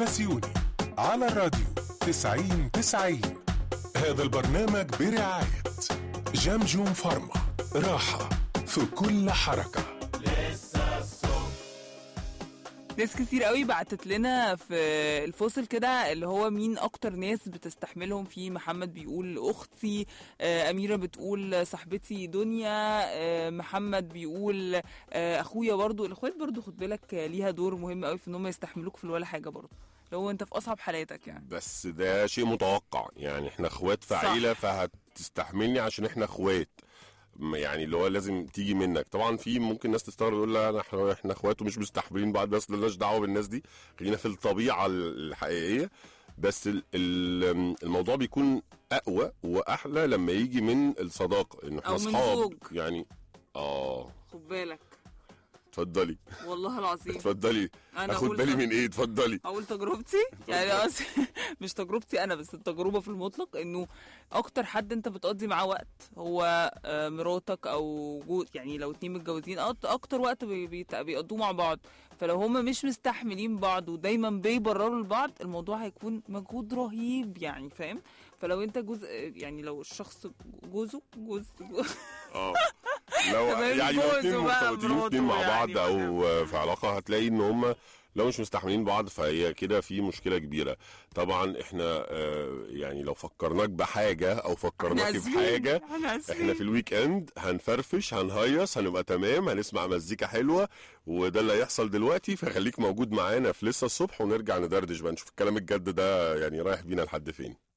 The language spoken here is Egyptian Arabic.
بسيوني على الراديو 90 90 هذا البرنامج برعاية جمجم فارما راحة في كل حركة ناس كتير قوي بعتت لنا في الفصل كده اللي هو مين اكتر ناس بتستحملهم في محمد بيقول اختي آه، اميره بتقول صاحبتي دنيا آه، محمد بيقول آه، اخويا برضو الاخوات برضو خد بالك آه، ليها دور مهم قوي في ان هم يستحملوك في ولا حاجه برضو لو انت في اصعب حالاتك يعني بس ده شيء متوقع يعني احنا اخوات في صح. عيله فهتستحملني عشان احنا اخوات م- يعني اللي هو لازم تيجي منك طبعا في ممكن ناس تستغرب يقول لا أنا- احنا احنا اخوات ومش مستحملين بعض بس مالناش دعوه بالناس دي خلينا في الطبيعه الحقيقيه بس ال- ال- الموضوع بيكون اقوى واحلى لما يجي من الصداقه انه احنا أو من اصحاب زوج. يعني اه خد بالك اتفضلي والله العظيم اتفضلي أنا اخد قلت- بالي من ايه اتفضلي اقول تجربتي يعني قصدي مش تجربتي انا بس التجربه في المطلق انه اكتر حد انت بتقضي معاه وقت هو آه، مراتك او جو يعني لو اتنين متجوزين أكت- اكتر وقت بي- بيت- بيقضوه مع بعض فلو هما مش مستحملين بعض ودايما بيبرروا لبعض الموضوع هيكون مجهود رهيب يعني فاهم فلو انت جزء يعني لو الشخص جوزه جوز اه لو تمام، يعني لو جوزه اتنين بقى، مرتبطين مراته اتنين مع يعني بعض او في علاقه هتلاقي ان هم لو مش مستحملين بعض فهي كده في مشكله كبيره طبعا احنا آه، يعني لو فكرناك بحاجه او فكرناك آسفين، بحاجه احنا آسفين. احنا في الويك اند هنفرفش هنهيص هنبقى تمام هنسمع مزيكا حلوه وده اللي هيحصل دلوقتي فخليك موجود معانا في لسه الصبح ونرجع ندردش بقى نشوف الكلام الجد ده يعني رايح بينا لحد فين